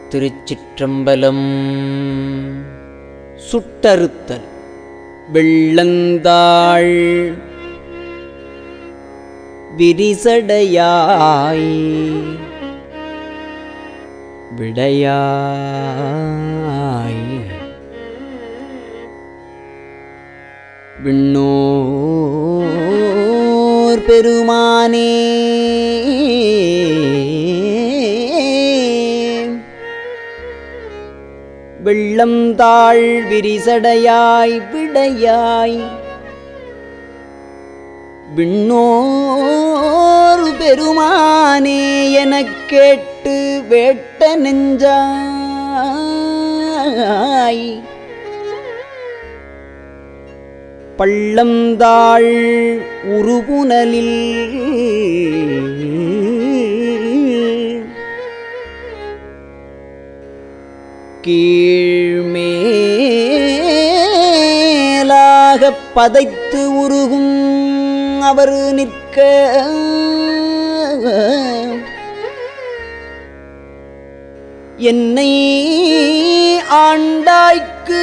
திருச்சிற்றம்பலம் சுட்டறுத்தல் வெள்ளந்தாள் விரிசடையாய் விடையாய் விண்ணோர் பெருமானே வெள்ளம் தாழ் விரிசடையாய் விடையாய் விண்ணோர் பெருமானே எனக் கேட்டு வேட்ட நெஞ்சாய் பள்ளந்தாள் உருபுனலில் கீழ்மேலாகப் பதைத்து உருகும் அவர் நிற்க என்னை ஆண்டாய்க்கு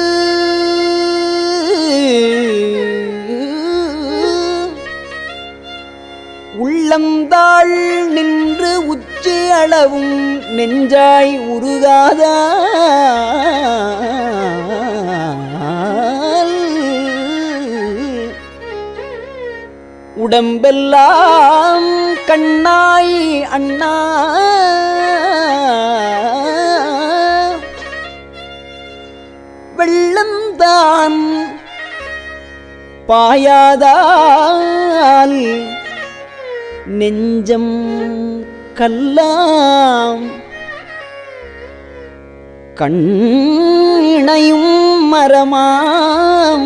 உள்ளந்தாள் நின்று உச்சி அளவும் நெஞ்சாய் உருகாதா உடம்பெல்லாம் கண்ணாய் அண்ணா வெள்ளந்தான் பாயாதால் நெஞ்சம் கல்லாம் கண்ணையும் மரமாம்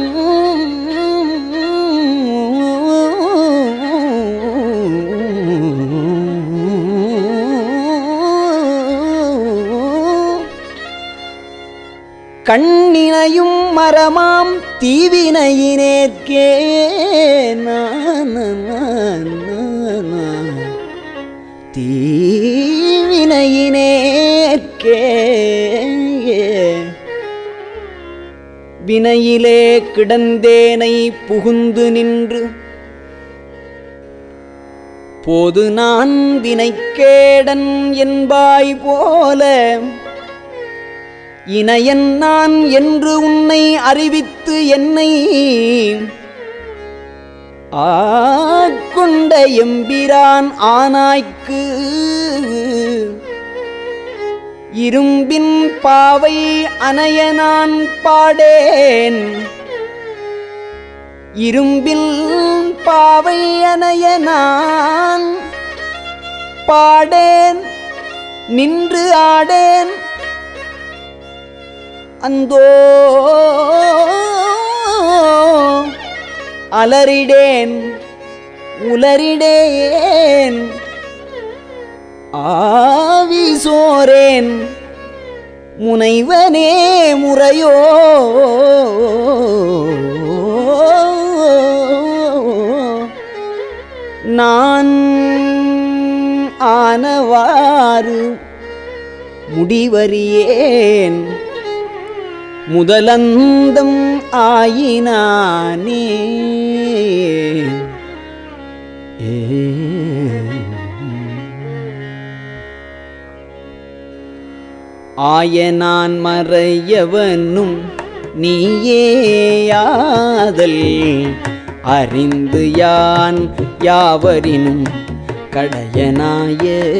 கண்ணினையும் மரமாம் தீவினையினேற்கே நான தீவினையினேற்கே வினையிலே கிடந்தேனை புகுந்து நின்று போது நான் வினைக்கேடன் என்பாய் போல இணையன் நான் என்று உன்னை அறிவித்து என்னை ஆட்கொண்ட எம்பிரான் ஆனாய்க்கு இரும்பின் பாவை அணைய நான் பாடேன் இரும்பில் பாவை அணைய நான் பாடேன் நின்று ஆடேன் அந்தோ அலறிடேன் உலரிடேன் ஆவி சோரேன் முனைவனே முறையோ நான் ஆனவாறு முடிவறியேன் முதலந்தம் ஆயினானே ஏ ஆயனான் மறையவனும் நீயேயாதல் அறிந்து யான் யாவரினும் கடையனாய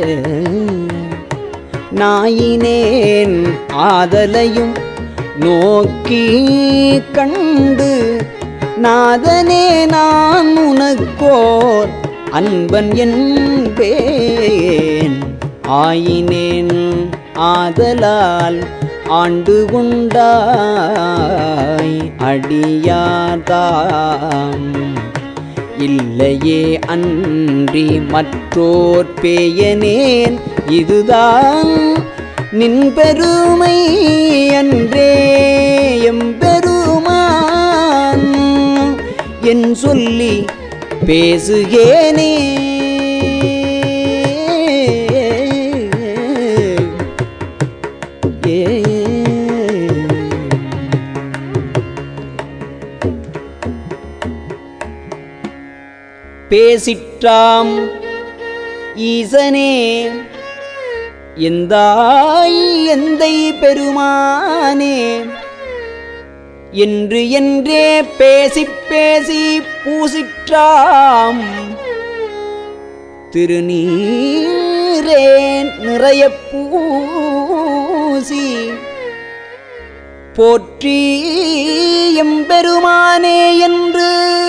நாயினேன் ஆதலையும் நோக்கி கண்டு நாதனே நான் உனக்கோர் அன்பன் என்பேன் ஆயினேன் ஆதலால் ஆண்டு கொண்டாய் அடியாதாம் இல்லையே அன்றி மற்றோர் பேயனேன் இதுதான் நின் பெருமை அன்றே எம்பெருமான் என் சொல்லி பேசுகேனே பேசிற்றாம் ஈசனே எந்தாய் எந்தை பெருமானே என்று என்றே பேசிப் பேசி பூசிற்றாம் திருநீரே நிறைய பூசி போற்றி எம்பெருமானே என்று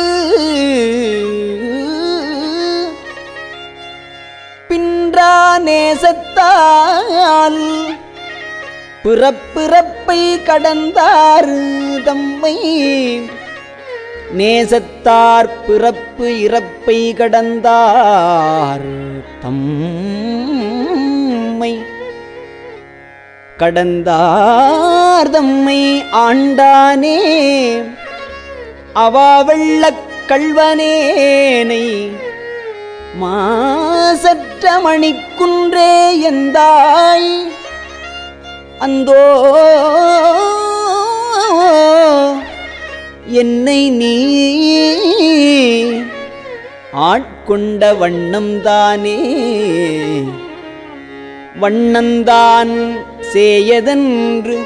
பின்றா நேசத்தால் பிறப்பிறப்பை கடந்தார் தம்மை நேசத்தார் பிறப்பு இறப்பை கடந்தார் தம்மை கடந்தார் தம்மை ஆண்டானே அவா வெள்ளக் கள்வனேனை மாசற்ற மணிக்குன்றே எந்தாய் அந்தோ என்னை நீ ஆட்கொண்ட வண்ணம்தானே வண்ணந்தான் சேயதென்று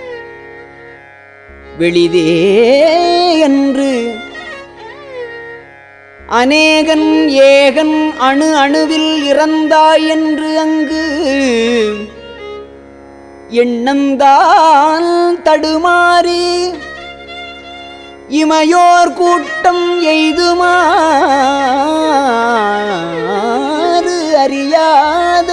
வெளிதே என்று அநேகன் ஏகன் அணு அணுவில் இறந்தாய் என்று அங்கு எண்ணந்தால் தடுமாறி இமையோர் கூட்டம் எய்துமாறு அறியாத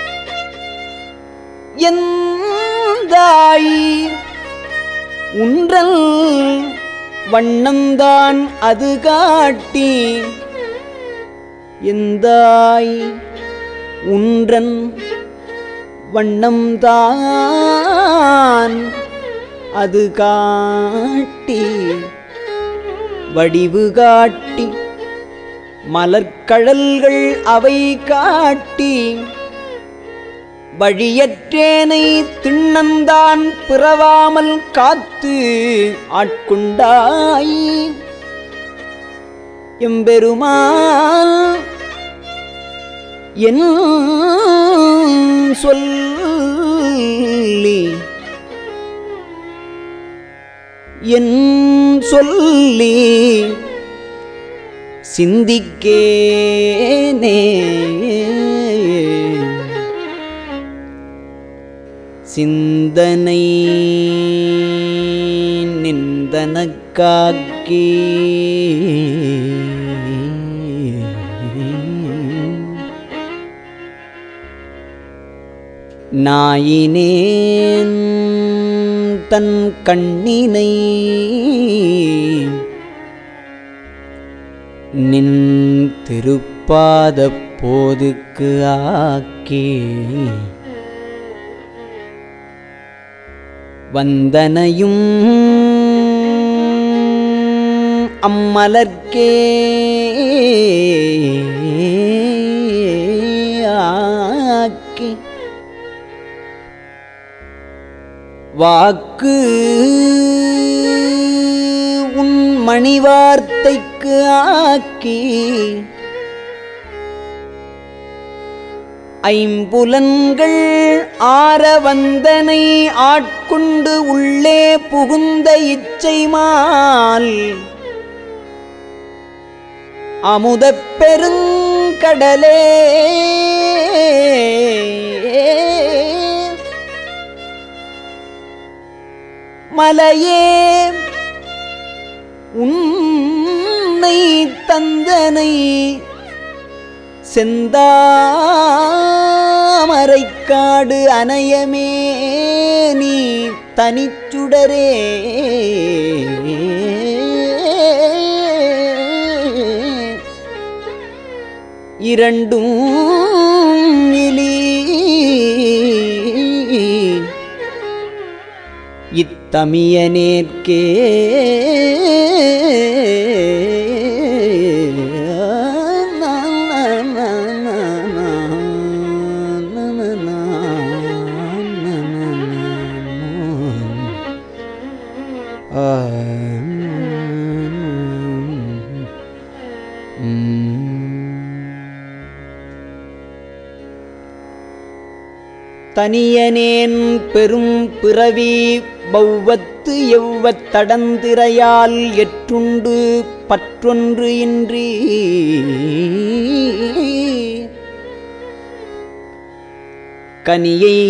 எந்தாய் உன்றல் வண்ணம்தான் அது காட்டி எந்தாய் உன்றன் வண்ணம்தான் அது காட்டி வடிவு காட்டி மலர்கழல்கள் அவை காட்டி வழியற்றேனை திண்ணந்தான் பிறவாமல் காத்து ஆட்கொண்டாய் எம்பெருமான் என் சொல்லி என் சொல்லி சிந்திக்கேனே சிந்தனை நிந்தனக்காக்கி நாயினேன் தன் கண்ணினை நின் திருப்பாத போதுக்கு ஆக்கி வந்தனையும் அம்மலர்க்கே ஆக்கி வாக்கு உன் மணிவார்த்தைக்கு ஆக்கி ஐம்புலன்கள் ஆர வந்தனை ஆட்கொண்டு உள்ளே புகுந்த இச்சைமால் அமுதப் பெருங்கடலே மலையே உன்னை தந்தனை செந்தாமரைக்காடு அணையமே நீ தனிச்சுடரே இரண்டும் இலி இத்தமியனேற்கே Mm. தனியனேன் பெரும் பிறவி பௌவத்து எவ்வத் தடந்திரையால் எற்றுண்டு பற்றொன்று இன்றி கனியை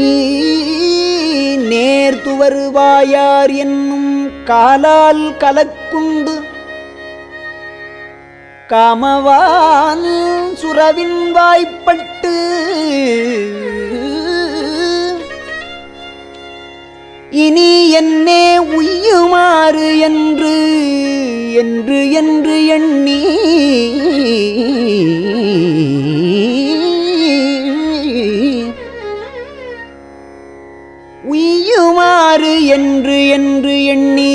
நேர்த்துவருவாயார் என்னும் காலால் கலக்குண்டு காமவான் சுரவின் வாய்ப்பட்டு இனி என்னே உய்யுமாறு என்று என்று என்று எண்ணி உய்யுமாறு என்று என்று எண்ணி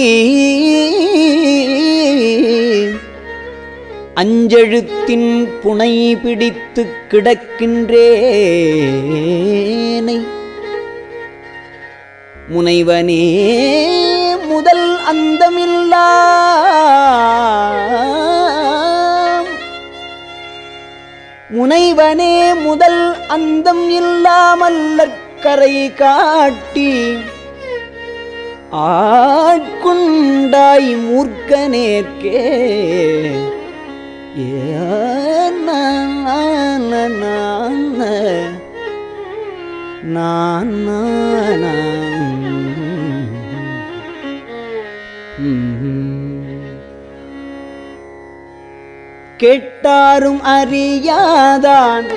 அஞ்செழுத்தின் புனை பிடித்து கிடக்கின்றேனை முனைவனே முதல் அந்தமில்லா முனைவனே முதல் அந்தம் இல்லாமல்லற்கரை காட்டி ஆட்குண்டாய் மூர்க்கனேற்கே ஏன நான் கேட்டாரும் அறியாதான்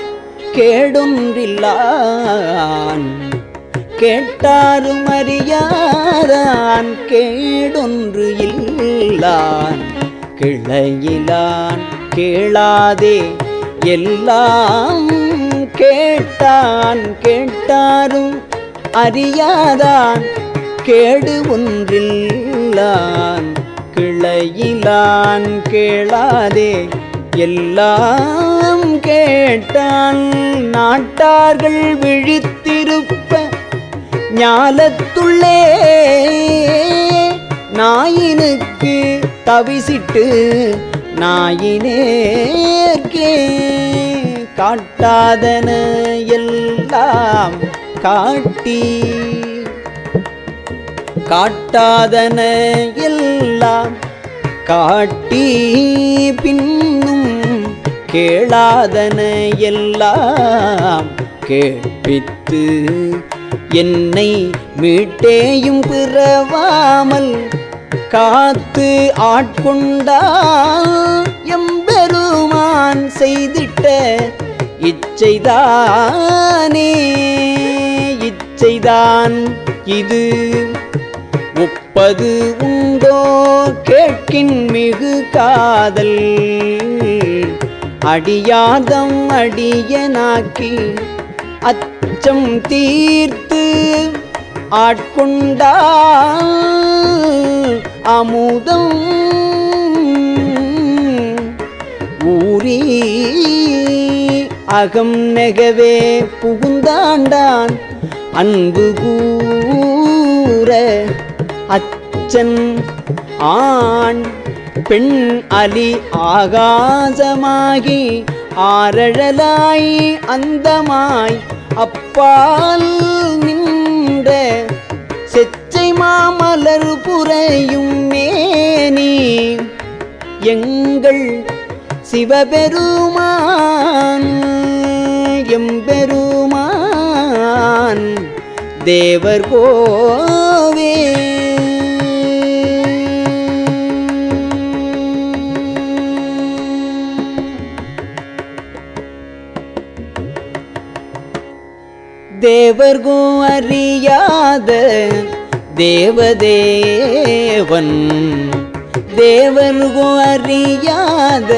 கேடொன்றில்லான் கேட்டாரும் அறியாதான் கேடொன்று இல்லான் கிளையிலான் கேளாதே எல்லாம் கேட்டான் கேட்டாரும் அறியாதான் கேடு ஒன்றில்லான் கிளையிலான் கேளாதே எல்லாம் கேட்டான் நாட்டார்கள் விழித்திருப்ப ஞாலத்துள்ளே நாயினுக்கு தவிசிட்டு நாயினேற்கே காட்டாதன எல்லாம் காட்டி காட்டாதன எல்லாம் காட்டி பின்னும் கேளாதன எல்லாம் கேட்பித்து என்னை மீட்டேயும் பிறவாமல் காத்து ஆட்கொண்டால் எம்பெருமான் செய்திட்ட இச்சைதானே இச்சைதான் இது ஒப்பது உண்டோ கேட்கின் மிகு காதல் அடியாதம் அடியனாக்கி அச்சம் தீர்த்து ஆட்கொண்டால் அமுதம் ஊரீ அகம் நெகவே புகுந்தாண்டான் அன்பு கூற அச்சன் ஆண் பெண் அலி ஆகாசமாகி ஆரழலாய் அந்தமாய் அப்பால் நின்ற செச்சை மாமலர் புரையும் மேனி எங்கள் சிவபெருமான் எம்பெருமான் தேவர் கோவே தேவர்கோ அறியாத தேவதேவன் தேவர்கோ அறியாத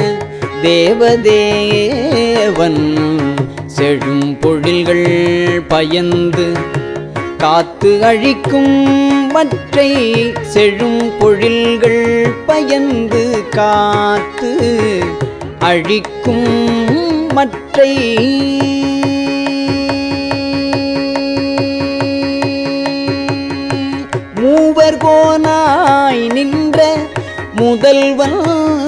தேவதேவன் செழும் பொழில்கள் பயந்து காத்து அழிக்கும் மற்றை செழும் பொழில்கள் பயந்து காத்து அழிக்கும் மற்றை மூவர் கோனாய் நின்ற முதல்வன்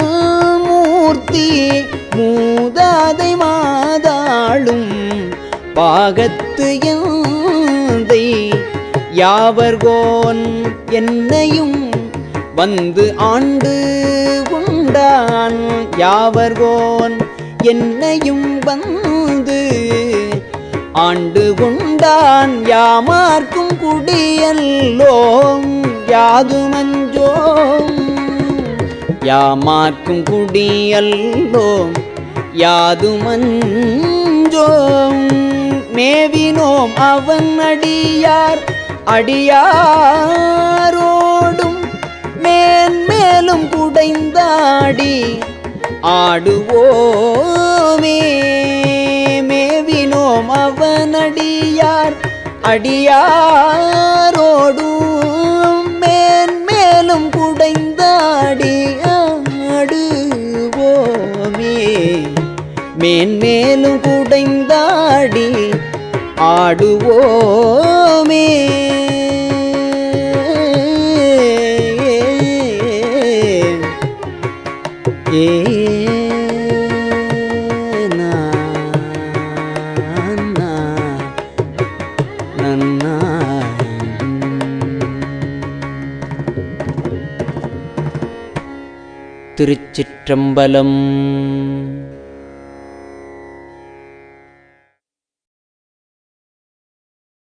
மூர்த்தி மூதாதை மாதாளும் பாகத்து எந்தை யாவர்கோன் என்னையும் வந்து ஆண்டு உண்டான் யாவர்கோன் என்னையும் வந்து ஆண்டு கொண்டான் யாமார்க்கும் குடியல்லோம் யாதுமஞ்சோம் யாமார்க்கும் குடியல்லோம் யாதுமஞ்சோம் மேவினோம் அவன் அடியார் அடியாரோடும் மேன்மேலும் குடைந்தாடி ஆடுவோமே மேவினோம் அவனடியார் அடியாரோடும் மேன்மேலும் குடைந்தாடி ஆடுவோமே மேன்மேலும் குடைந்தாடி ஆடுவோமே ஏ நா, நா, நன்னா. திருச்சிற்றம்பலம்